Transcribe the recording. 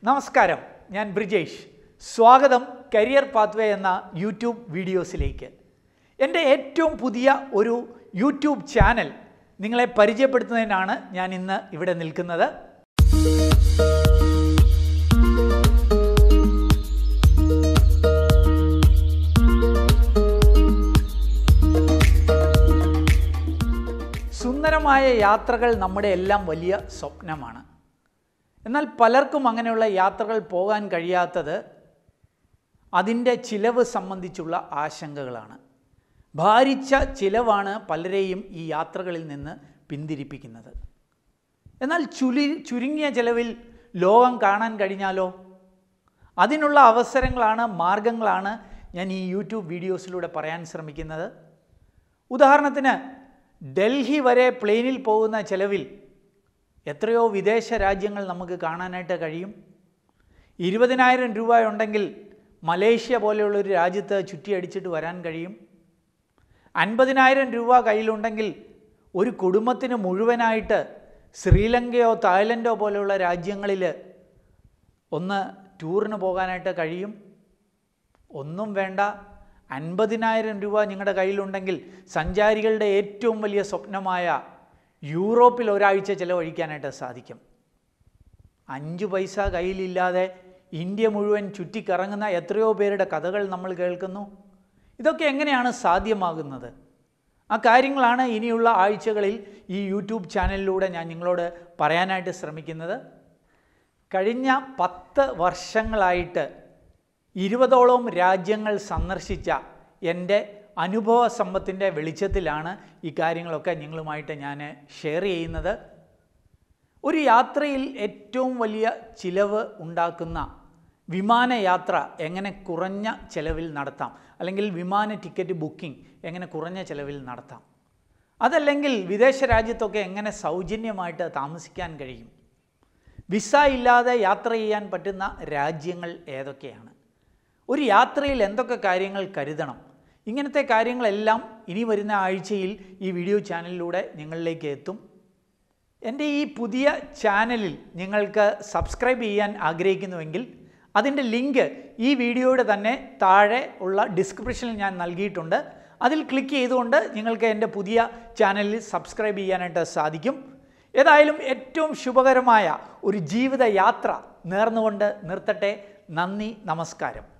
നമസ്കാരം ഞാൻ ബ്രിജേഷ് സ്വാഗതം കരിയർ പാത്വേ എന്ന യൂട്യൂബ് വീഡിയോസിലേക്ക് എൻ്റെ ഏറ്റവും പുതിയ ഒരു യൂട്യൂബ് ചാനൽ നിങ്ങളെ പരിചയപ്പെടുത്തുന്നതിനാണ് ഞാൻ ഇന്ന് ഇവിടെ നിൽക്കുന്നത് സുന്ദരമായ യാത്രകൾ നമ്മുടെ എല്ലാം വലിയ സ്വപ്നമാണ് എന്നാൽ പലർക്കും അങ്ങനെയുള്ള യാത്രകൾ പോകാൻ കഴിയാത്തത് അതിൻ്റെ ചിലവ് സംബന്ധിച്ചുള്ള ആശങ്കകളാണ് ഭാരിച്ച ചിലവാണ് പലരെയും ഈ യാത്രകളിൽ നിന്ന് പിന്തിരിപ്പിക്കുന്നത് എന്നാൽ ചുലി ചുരുങ്ങിയ ചിലവിൽ ലോകം കാണാൻ കഴിഞ്ഞാലോ അതിനുള്ള അവസരങ്ങളാണ് മാർഗങ്ങളാണ് ഞാൻ ഈ യൂട്യൂബ് വീഡിയോസിലൂടെ പറയാൻ ശ്രമിക്കുന്നത് ഉദാഹരണത്തിന് ഡൽഹി വരെ പ്ലെയിനിൽ പോകുന്ന ചിലവിൽ എത്രയോ വിദേശ രാജ്യങ്ങൾ നമുക്ക് കാണാനായിട്ട് കഴിയും ഇരുപതിനായിരം രൂപ ഉണ്ടെങ്കിൽ മലേഷ്യ പോലെയുള്ളൊരു രാജ്യത്ത് ചുറ്റിയടിച്ചിട്ട് വരാൻ കഴിയും അൻപതിനായിരം രൂപ കയ്യിലുണ്ടെങ്കിൽ ഒരു കുടുംബത്തിന് മുഴുവനായിട്ട് ശ്രീലങ്കയോ തായ്ലൻഡോ പോലെയുള്ള രാജ്യങ്ങളിൽ ഒന്ന് ടൂറിന് പോകാനായിട്ട് കഴിയും ഒന്നും വേണ്ട അൻപതിനായിരം രൂപ നിങ്ങളുടെ കയ്യിലുണ്ടെങ്കിൽ സഞ്ചാരികളുടെ ഏറ്റവും വലിയ സ്വപ്നമായ യൂറോപ്പിൽ ഒരാഴ്ച ചിലവഴിക്കാനായിട്ട് സാധിക്കും അഞ്ച് പൈസ കയ്യിലില്ലാതെ ഇന്ത്യ മുഴുവൻ ചുറ്റിക്കറങ്ങുന്ന എത്രയോ പേരുടെ കഥകൾ നമ്മൾ കേൾക്കുന്നു ഇതൊക്കെ എങ്ങനെയാണ് സാധ്യമാകുന്നത് ആ കാര്യങ്ങളാണ് ഇനിയുള്ള ആഴ്ചകളിൽ ഈ യൂട്യൂബ് ചാനലിലൂടെ ഞാൻ നിങ്ങളോട് പറയാനായിട്ട് ശ്രമിക്കുന്നത് കഴിഞ്ഞ പത്ത് വർഷങ്ങളായിട്ട് ഇരുപതോളം രാജ്യങ്ങൾ സന്ദർശിച്ച എൻ്റെ അനുഭവ സമ്പത്തിൻ്റെ വെളിച്ചത്തിലാണ് ഈ കാര്യങ്ങളൊക്കെ നിങ്ങളുമായിട്ട് ഞാൻ ഷെയർ ചെയ്യുന്നത് ഒരു യാത്രയിൽ ഏറ്റവും വലിയ ചിലവ് ഉണ്ടാക്കുന്ന വിമാനയാത്ര എങ്ങനെ കുറഞ്ഞ ചിലവിൽ നടത്താം അല്ലെങ്കിൽ വിമാന ടിക്കറ്റ് ബുക്കിംഗ് എങ്ങനെ കുറഞ്ഞ ചിലവിൽ നടത്താം അതല്ലെങ്കിൽ വിദേശ രാജ്യത്തൊക്കെ എങ്ങനെ സൗജന്യമായിട്ട് താമസിക്കാൻ കഴിയും വിസ ഇല്ലാതെ യാത്ര ചെയ്യാൻ പറ്റുന്ന രാജ്യങ്ങൾ ഏതൊക്കെയാണ് ഒരു യാത്രയിൽ എന്തൊക്കെ കാര്യങ്ങൾ കരുതണം ഇങ്ങനത്തെ കാര്യങ്ങളെല്ലാം ഇനി വരുന്ന ആഴ്ചയിൽ ഈ വീഡിയോ ചാനലിലൂടെ നിങ്ങളിലേക്ക് എത്തും എൻ്റെ ഈ പുതിയ ചാനലിൽ നിങ്ങൾക്ക് സബ്സ്ക്രൈബ് ചെയ്യാൻ ആഗ്രഹിക്കുന്നുവെങ്കിൽ അതിൻ്റെ ലിങ്ക് ഈ വീഡിയോയുടെ തന്നെ താഴെ ഉള്ള ഡിസ്ക്രിപ്ഷനിൽ ഞാൻ നൽകിയിട്ടുണ്ട് അതിൽ ക്ലിക്ക് ചെയ്തുകൊണ്ട് നിങ്ങൾക്ക് എൻ്റെ പുതിയ ചാനലിൽ സബ്സ്ക്രൈബ് ചെയ്യാനായിട്ട് സാധിക്കും ഏതായാലും ഏറ്റവും ശുഭകരമായ ഒരു ജീവിത യാത്ര നേർന്നുകൊണ്ട് നിർത്തട്ടെ നന്ദി നമസ്കാരം